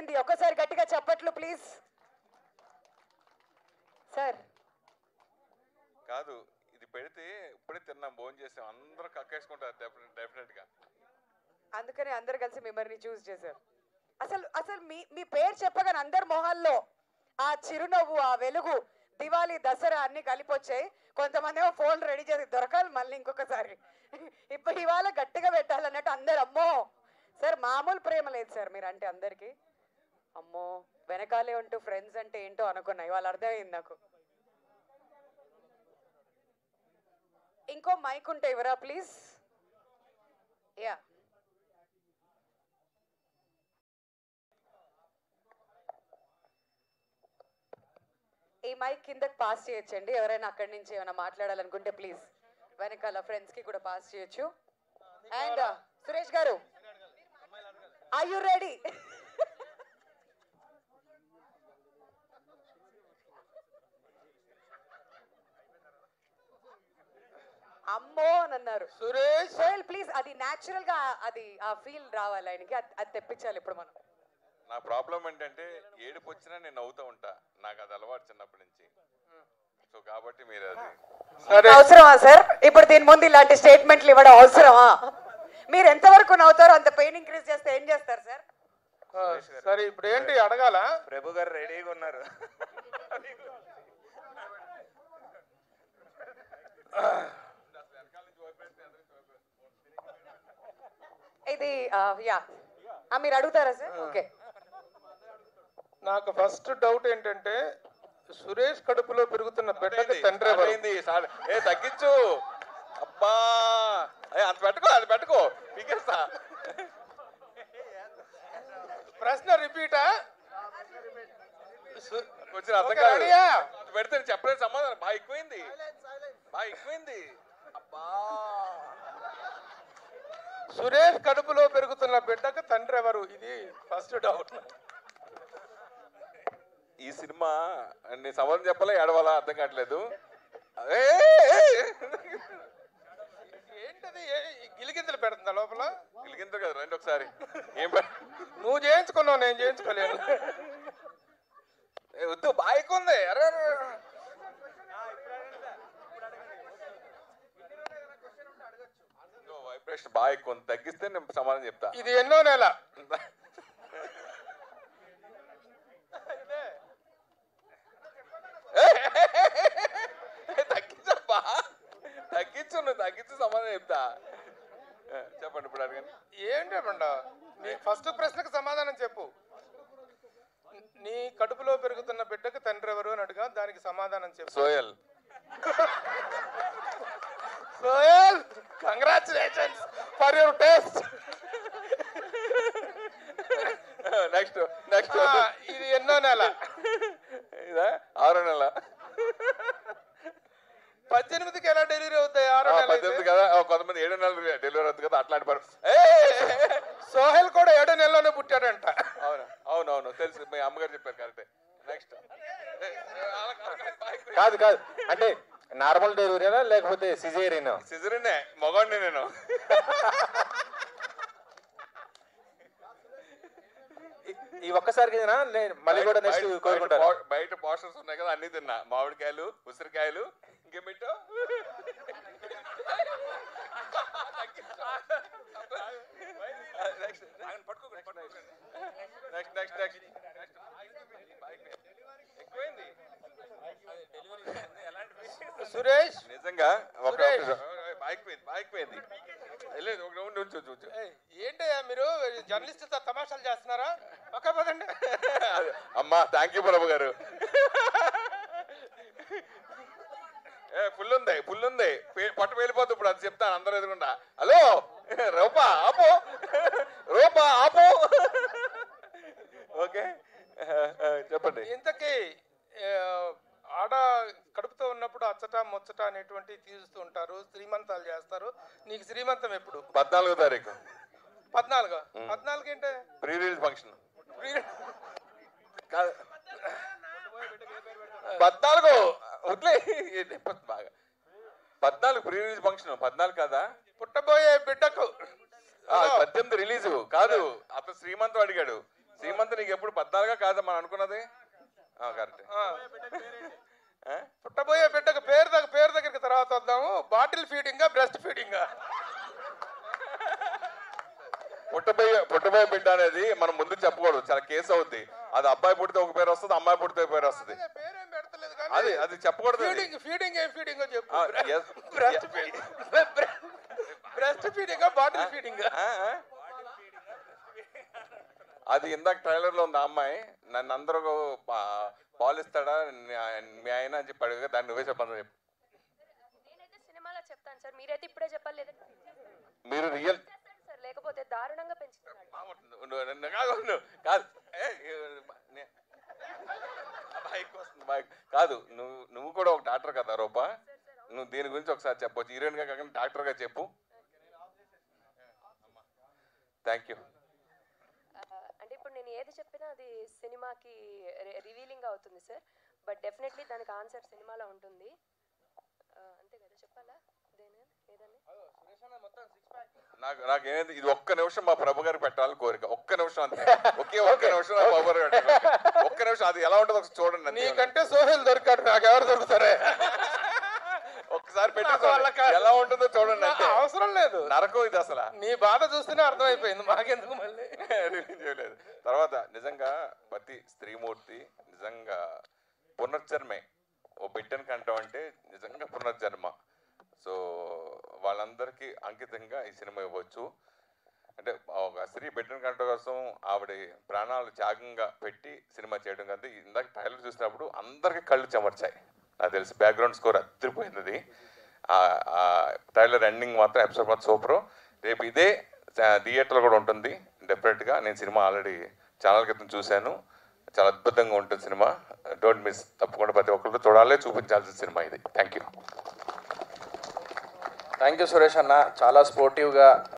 జరిగింది ఒకసారి గట్టిగా చెప్పట్లు ప్లీజ్ సార్ కాదు ఇది పెడితే ఇప్పుడే తిన్నాం భోజనం చేసాం అందరూ కక్కేసుకుంటారు డెఫినెట్ గా అందుకని అందరు కలిసి మిమ్మల్ని చూస్ చేశారు అసలు అసలు మీ మీ పేరు చెప్పగానే అందరి మొహాల్లో ఆ చిరునవ్వు ఆ వెలుగు దివాళీ దసరా అన్ని కలిపి వచ్చాయి కొంతమంది ఏమో ఫోన్ రెడీ చేసి దొరకాలి మళ్ళీ ఇంకొకసారి ఇప్పుడు ఇవాళ గట్టిగా పెట్టాలన్నట్టు అందరు అమ్మో సార్ మామూలు ప్రేమ లేదు సార్ మీరు అంటే అందరికి అమ్మో వెనకాలే ఉంటూ ఫ్రెండ్స్ అంటే ఏంటో అనుకున్నా ఇవాళ అర్థమైంది నాకు ఇంకో మైక్ ఉంటే ఇవరా ప్లీజ్ యా ఈ మైక్ కిందకి పాస్ చేయొచ్చండి ఎవరైనా అక్కడి నుంచి ఏమైనా మాట్లాడాలనుకుంటే ప్లీజ్ వెనకాల ఫ్రెండ్స్ కి కూడా పాస్ చేయొచ్చు అండ్ సురేష్ గారు ఐ యు రెడీ అమ్మో అని అన్నారు సురేష్ సోయల్ ప్లీజ్ అది న్యాచురల్ గా అది ఆ ఫీల్ రావాలి ఆయనకి అది- అది తెప్పించాలి ఇప్పుడు మనం నా ప్రాబ్లం ఏంటంటే ఏడుపు వచ్చినా నేను నవ్వుతూ ఉంటా నాకు అది అలవాటు చిన్నప్పటి నుంచి సో కాబట్టి మీరు అది సరే అవసరమా సార్ ఇప్పుడు దీని ముందు ఇలాంటి స్టేట్మెంట్లు ఇవ్వడం అవసరమా మీరు ఎంతవరకు నవ్వుతారో అంత పెయిన్ ఇంక్రీజ్ చేస్తే ఏం చేస్తారు సార్ ఆ, సరే ఇప్పుడు ఏంటి అడగాల ప్రభు గారు రెడీగా ఉన్నారు ఇది యా మీరు అడుగుతారా సార్ ఓకే నాకు ఫస్ట్ డౌట్ ఏంటంటే సురేష్ కడుపులో పెరుగుతున్న బిడ్డకి తండ్రి స్టార్ట్ ఎవరు అయింది స్టార్ట్ ఏ తగ్గించు అబ్బా ఏ, అంత పెట్టుకో అది పెట్టుకో పీకేస్తా ప్రశ్న రిపీటా కొంచెం అర్థం ఓకే, కాదు రెడీయా? అంత పెడితే నేను చెప్పలేదు సమాధానం బాగా ఎక్కువైంది బాగా ఎక్కువైంది అబ్బా సురేష్ కడుపులో పెరుగుతున్న బిడ్డకి తండ్రి ఎవరు ఇది ఫస్ట్ డౌట్ ఈ సినిమా నేను సమాధానం చెప్పాలా ఏడవాలా అర్థం కావట్లేదు ఏ, ఏ, ఏ. ఏంటది ఏ- గిలిగింతలు పెడుతుందా లోపల గిలిగింత కదా రండి ఒకసారి ఏం పె- నువ్వు చేయించుకున్నావు నేను చేయించుకోలేను ఏ, వద్దు బాగా ఎక్కువ ఉంది అరే, అరే, అరే. ఇదిగో వైబ్రేషన్ బాగా ఎక్కువ ఉంది తగ్గిస్తే నేను సమాధానం చెప్తా ఇది ఎన్నో నెల తగ్గించబ్బా తగ్గించు నువ్వు తగ్గించి సమాధానం చెప్తా ఏ, చెప్పండి ఇప్పుడు అడగండి ఏంటి బండ నీ ఫస్ట్ ప్రశ్నకు సమాధానం చెప్పు నీ కడుపులో పెరుగుతున్న బిడ్డకి తండ్రి ఎవరు అని అడుగా దానికి సమాధానం చెప్పు Soyal Soyal congratulations for your taste next next ఇది ఎన్నో నెల ఇదా ఆరో నెల పద్దెనిమిదికి ఎలా డెలివరీ అవుతాయి ఆరో ఆ, నెల పద్దెనిమిది అయితే? కదా ఆ, కొంతమంది ఏడు నెలలు డెలివరీ అవుతుంది కదా అట్లాంటి పరు సోహెల్ కూడా ఏడో నెలలోనే పుట్టాడంట అవును అవును అవును తెలుసు మీ అమ్మగారు చెప్పారు కరెక్టే నెక్స్ట్ కాదు కాదు అంటే నార్మల్ డెలివరీనా లేకపోతే సిజేరియన్ సిజరినే మగవాడిని నేను ఈ ఒక్కసారికి తినా లే- మళ్ళీ కూడా నెక్స్ట్ బయట- కోరుకుంటారు బయట- బయట పోస్టర్స్ ఉన్నాయి కదా అన్ని తిన్నా మామిడికాయలు ఉసిరికాయలు ఇంకేం పెట్టావు నెక్స్ట్ నెక్స్ట్ నెక్స్ట్ ఎక్కువైంది సురేష్ నిజంగా ఒక సురేష్. బాగిపోయింది బాగిపోయింది లేదు ఒక రౌండ్ ఉంచు ఉంచు, ఉంచు ఏయ్, ఏంటయ్యా మీరు జర్నలిస్టులతో తమాషాలు చేస్తున్నారా ఒక పదండి అమ్మా థ్యాంక్ యూ ప్రభు గారు ఏ ఫుల్ ఉంది ఫుల్ ఉంది పే- పట్టు వెళ్ళిపోతుంది ఇప్పుడు అది చెప్తాను అందరూ ఎదురుకుండా హలో రూపా ఆపు రూపా ఆపు ఓకే చెప్పండి ఇంతకీ ఆ, ఆడ కడుపుతో ఉన్నప్పుడు అచ్చట ముచ్చట అనేటువంటి తీరుస్తూ ఉంటారు శ్రీమంతాలు చేస్తారు నీకు శ్రీమంతం ఎప్పుడు పద్నాలుగో తారీఖు పద్నాలుగు పద్నాలుగు ఏంటే ప్రీ రిలీజ్ ఫంక్షన్ ప్రీ- కాదు పద్నాలుగు వదిలే బాగా పద్నాలుగు ప్రీ రిలీజ్ ఫంక్షన్ పద్నాలుగు కదా పుట్టబోయే బిడ్డకు ఆ, పద్దెనిమిది రిలీజ్ కాదు అతను శ్రీమంతం అడిగాడు శ్రీమంత్ నీకు ఎప్పుడు పద్నాలుగా కాదా మనం అనుకున్నది కరెక్ట్ ఆ, పుట్టబోయే బిడ్డకు పేరు దగ్గర పేరు దగ్గరికి తర్వాత వద్దాము బాటిల్ ఫీడింగా బ్రెస్ట్ ఫీడింగా పుట్టబోయే పుట్టబోయే బిడ్డ అనేది మనం ముందు చెప్పకూడదు చాలా కేసు అవుద్ది అది అబ్బాయి పుడితే ఒక పేరు వస్తుంది అమ్మాయి పుడితే ఒక పేరు వస్తుంది పేరేం పెడతలేదు అది కానీ అది చెప్పకూడదు అది. ఫీడింగ్ ఫీడింగ్ ఏం ఫీడింగ్ చెప్పు ఆ, yes. బ్రెస్ట్ ఫీడింగ్ బ్రెస్ట్ ఫీడింగా బాటిల్ ఫీడింగా ఆ, ఆ? అది ఇందాక ట్రైలర్ లో ఉంది ఆ అమ్మాయి నన్ను అందరూ పా- పాలిస్తాడా నీ- మీ ఆయన అని చెప్పి అడిగా దాన్ని నువ్వే చెప్పాను చెప్పు నేనైతే సినిమాలో చెప్తాను సార్ మీరైతే ఇప్పుడే చెప్పాలి లేదంటే మీరు రియల్ చేస్తాడు సార్ లేకపోతే దారుణంగా పెంచుతున్నాడు కాదు నువ్వు- కాదు ఏ, ఏ, నే- బైక్ వస్తుంది బైక్ కాదు నువ్వు నువ్వు కూడా ఒక డాక్టర్ కదా రూపా నువ్వు దీని గురించి ఒకసారి చెప్పొచ్చు హీరోయిన్ గా కాకుండా డాక్టర్ గా చెప్పు థ్యాంక్ యూ ఆ, అంటే ఇప్పుడు నేను ఏది చెప్పినా అది సినిమాకి రివీలింగ్ అవుతుంది సార్ బట్ డెఫినెట్లీ దానికి ఆన్సర్ సినిమాలో ఉంటుంది ఆ, అంతే కదా చెప్పాలా దేని ఏదని నాకు నాకు ఏంది ఇది ఒక్క నిమిషం మా ప్రభు గారికి పెట్టాలని కోరిక ఒక్క నిమిషం అంతే ఒకే ఒక్క నిమిషం మా ప్రభు గారికి పెట్టాలి ఒక్క నిమిషం అది ఎలా ఉంటుందో ఒకసారి చూడండి అంతే. నీకంటే సోహెల్ దొరికాడు నాకు ఎవరు దొరుకుతారే ఒక్కసారి పెట్టి నాకు వల్ల చూడండి. కాదు. ఎలా ఉంటుందో చూడండి అంతే అవసరం లేదు నరకం ఇది అసలు నీ బాధ చూస్తేనే అర్థమైపోయింది మాకెందుకు మళ్ళీ రిలీజ్ చేయలేదు తర్వాత నిజంగా ప్రతి స్త్రీమూర్తి నిజంగా పునర్జన్మే ఓ బిడ్డని కంటాం అంటే నిజంగా పునర్జన్మ సో వాళ్ళందరికీ అంకితంగా ఈ సినిమా ఇవ్వచ్చు అంటే ఒక స్త్రీ బిడ్డని కంట కోసం ఆవిడ ప్రాణాలు త్యాగంగా పెట్టి సినిమా చేయడం కదా ఇందాక ట్రైలర్ చూసినప్పుడు అందరికీ కళ్ళు చెమర్చాయి నాకు తెలిసి బ్యాక్గ్రౌండ్ స్కోర్ అద్దరిపోయింది అది ఆ ట్రైలర్ ఎండింగ్ మాత్రం ఎపిసోడ్ మాత్రం సూపర్ రేపు ఇదే థియేటర్లో కూడా ఉంటుంది డెఫినెట్గా నేను సినిమా ఆల్రెడీ ఛానల్ క్రితం చూశాను చాలా అద్భుతంగా ఉంటుంది సినిమా డోంట్ మిస్ తప్పకుండా ప్రతి ఒక్కరితో చూడాలి చూపించాల్సిన సినిమా ఇది thank you thank you Suresh అన్న చాలా స్పోర్టివ్గా